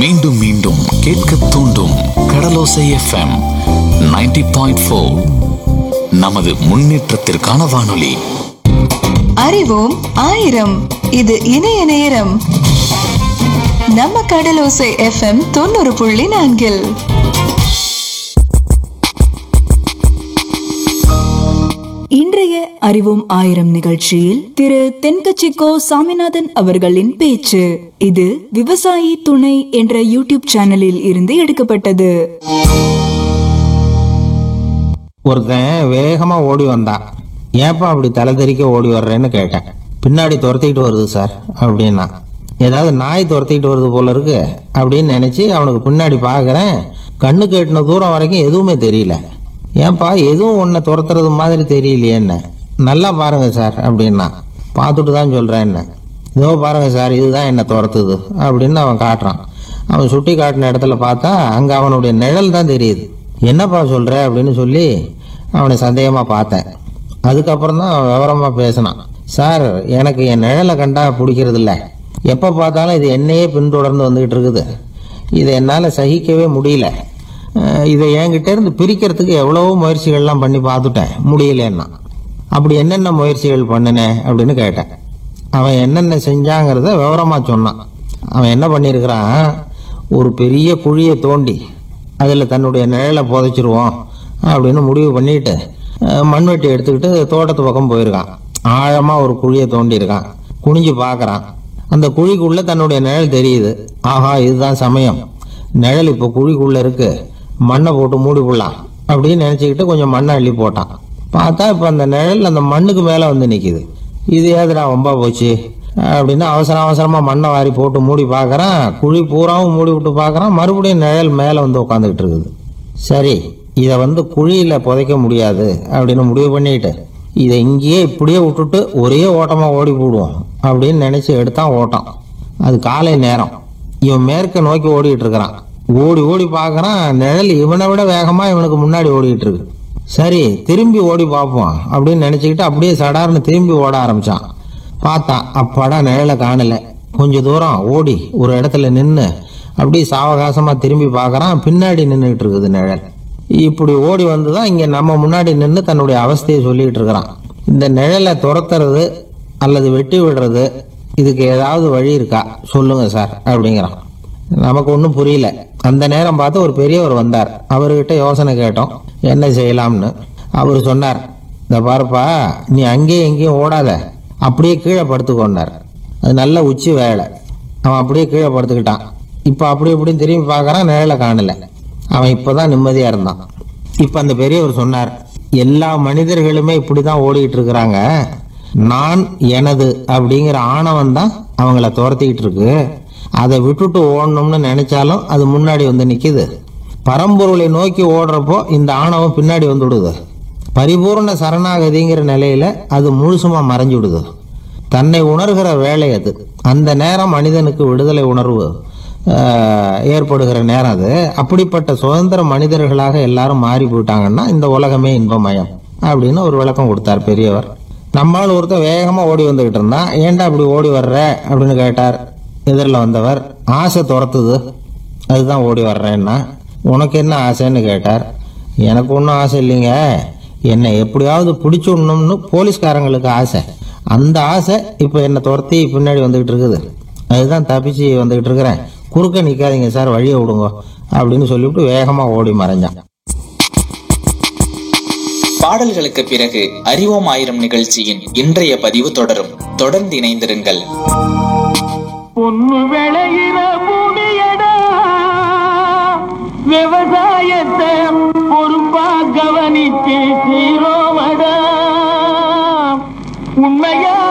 மீண்டும் மீண்டும் கேட்க தூண்டும் கடலோசை எஃப்எம் 90.4 பாயிண்ட் நமது முன்னேற்றத்திற்கான வானொலி அறிவோம் ஆயிரம் இது இணைய நேரம் நம்ம கடலோசை எஃப்எம் தொண்ணூறு புள்ளி நான்கில் இன்றைய அறிவோம் ஆயிரம் நிகழ்ச்சியில் திரு தென்கச்சிக்கோ சாமிநாதன் அவர்களின் பேச்சு இது விவசாயி துணை என்ற யூடியூப் சேனலில் இருந்து எடுக்கப்பட்டது ஒருத்தன் வேகமா ஓடி வந்தான் ஏப்பா அப்படி தலை தெறிக்க ஓடி வர்றேன்னு கேட்டேன் பின்னாடி துரத்திக்கிட்டு வருது சார் அப்படின்னா ஏதாவது நாய் துரத்திக்கிட்டு வருது போல இருக்கு அப்படின்னு நினைச்சு அவனுக்கு பின்னாடி பார்க்கறேன் கண்ணு கேட்டின தூரம் வரைக்கும் எதுவுமே தெரியல ஏன்பா எதுவும் உன்னை துரத்துறது மாதிரி தெரியலையே என்ன நல்லா பாருங்க சார் அப்படின்னா பார்த்துட்டு தான் சொல்றேன் என்ன இதோ பாருங்க சார் இதுதான் என்ன துரத்துது அப்படின்னு அவன் காட்டுறான் அவன் சுட்டி காட்டின இடத்துல பார்த்தா அங்க அவனுடைய நிழல் தான் தெரியுது என்னப்பா சொல்ற அப்படின்னு சொல்லி அவனை சந்தேகமா பார்த்தேன் அதுக்கப்புறம் தான் அவன் விவரமா பேசினான் சார் எனக்கு என் நிழலை கண்டா பிடிக்கிறது இல்ல எப்ப பார்த்தாலும் இது என்னையே பின்தொடர்ந்து வந்துகிட்டு இருக்குது இதை என்னால சகிக்கவே முடியல அஹ் இதை என்கிட்ட இருந்து பிரிக்கிறதுக்கு எவ்வளவோ முயற்சிகள்லாம் பண்ணி பார்த்துட்டேன் முடியலன்னா அப்படி என்னென்ன முயற்சிகள் பண்ணினேன் அப்படின்னு கேட்டேன் அவன் என்னென்ன செஞ்சாங்கிறத விவரமா சொன்னான் அவன் என்ன பண்ணியிருக்கிறான் ஒரு பெரிய குழியை தோண்டி அதில் தன்னுடைய நிழலை புதைச்சிருவோம் அப்படின்னு முடிவு பண்ணிட்டு அஹ், மண்வெட்டி எடுத்துக்கிட்டு தோட்டத்து பக்கம் போயிருக்கான் ஆழமா ஒரு குழியை தோண்டி இருக்கான் குனிஞ்சு பார்க்கறான் அந்த குழிக்குள்ள தன்னுடைய நிழல் தெரியுது ஆஹா இதுதான் சமயம் நிழல் இப்போ குழிக்குள்ள இருக்கு மண்ணை போட்டு மூடி போடலாம் அப்படின்னு நினைச்சுக்கிட்டு கொஞ்சம் மண்ணை அள்ளி போட்டான் பார்த்தா இப்போ அந்த நிழல் அந்த மண்ணுக்கு மேலே வந்து நிற்கிது இது ஏதுடா வம்பா போச்சு அப்படின்னு அவசர அவசரமா மண்ணை வாரி போட்டு மூடி பார்க்கறான் குழி பூராவும் மூடி விட்டு பார்க்கறான் மறுபடியும் நிழல் மேலே வந்து உட்காந்துக்கிட்டு இருக்குது சரி இதை வந்து குழியில புதைக்க முடியாது அப்படின்னு முடிவு பண்ணிட்டு இதை இங்கேயே இப்படியே விட்டுட்டு ஒரே ஓட்டமா ஓடி போடுவோம் அப்படின்னு நினைச்சு எடுத்தான் ஓட்டம் அது காலை நேரம் இவன் மேற்க நோக்கி ஓடிட்டு இருக்கிறான் ஓடி ஓடி பார்க்கறான் நிழல் இவனை விட வேகமா இவனுக்கு முன்னாடி ஓடிட்டு இருக்கு சரி திரும்பி ஓடி பார்ப்போம் அப்படின்னு நினைச்சுக்கிட்டு அப்படியே சடார்னு திரும்பி ஓட ஆரம்பிச்சான் பார்த்தான் அப்பாடா நிழலை காணல கொஞ்ச தூரம் ஓடி ஒரு இடத்துல நின்று அப்படியே சாவகாசமா திரும்பி பார்க்கறான் பின்னாடி நின்றுட்டு இருக்குது நிழல் இப்படி ஓடி வந்துதான் இங்க நம்ம முன்னாடி நின்று தன்னுடைய அவஸ்தையை சொல்லிட்டு இருக்கிறான் இந்த நிழலை துரத்துறது அல்லது வெட்டி விடுறது இதுக்கு ஏதாவது வழி இருக்கா சொல்லுங்க சார் அப்படிங்கிறான் நமக்கு ஒன்றும் புரியல அந்த நேரம் பார்த்து ஒரு பெரியவர் வந்தார் அவர்கிட்ட யோசனை கேட்டோம் என்ன செய்யலாம்னு அவர் சொன்னார் இந்த பாருப்பா நீ அங்கேயும் எங்கேயும் ஓடாத அப்படியே கீழே படுத்துக்கொண்டார் அது நல்ல உச்சி வேலை அவன் அப்படியே கீழே படுத்துக்கிட்டான் இப்போ அப்படி இப்படின்னு திரும்பி பார்க்கறான் நிழலை காணல அவன் இப்பதான் நிம்மதியா இருந்தான் இப்ப அந்த பெரியவர் சொன்னார் எல்லா மனிதர்களுமே இப்படிதான் ஓடிட்டு இருக்கிறாங்க நான் எனது அப்படிங்கிற ஆணவம் தான் அவங்கள துரத்திக்கிட்டு இருக்கு அதை விட்டுட்டு ஓடணும்னு நினைச்சாலும் அது முன்னாடி வந்து நிக்குது பரம்பொருளை நோக்கி ஓடுறப்போ இந்த ஆணவம் பின்னாடி வந்து விடுது பரிபூர்ண சரணாகதிங்கிற நிலையில அது முழுசுமா மறைஞ்சு விடுது தன்னை உணர்கிற வேலை அது அந்த நேரம் மனிதனுக்கு விடுதலை உணர்வு ஆஹ், ஏற்படுகிற நேரம் அது அப்படிப்பட்ட சுதந்திர மனிதர்களாக எல்லாரும் மாறி போயிட்டாங்கன்னா இந்த உலகமே இன்பமயம் அப்படின்னு ஒரு விளக்கம் கொடுத்தார் பெரியவர் நம்மால் ஒருத்தன் வேகமா ஓடி வந்துகிட்டு இருந்தான் ஏன்டா அப்படி ஓடி வர்ற அப்படின்னு கேட்டார் எதிரில் வந்தவர் ஆசை துரத்துது அதுதான் ஓடி வர்றேன்னா உனக்கு என்ன ஆசைன்னு கேட்டார் எனக்கு ஒன்றும் ஆசை இல்லைங்க என்னை எப்படியாவது பிடிச்சுடணும்னு போலீஸ்காரங்களுக்கு ஆசை அந்த ஆசை இப்போ என்னை துரத்தி பின்னாடி வந்துகிட்டு இருக்குது அதுதான் தப்பிச்சு வந்துகிட்டு இருக்கிறேன் குறுக்க நிற்காதீங்க சார் வழியை விடுங்க அப்படின்னு சொல்லிவிட்டு வேகமாக ஓடி மறைஞ்சான் பாடல்களுக்கு பிறகு அறிவோம் ஆயிரம் நிகழ்ச்சியின் இன்றைய பதிவு தொடரும் தொடர்ந்து இணைந்திருங்கள் பொண்ணு விளையிற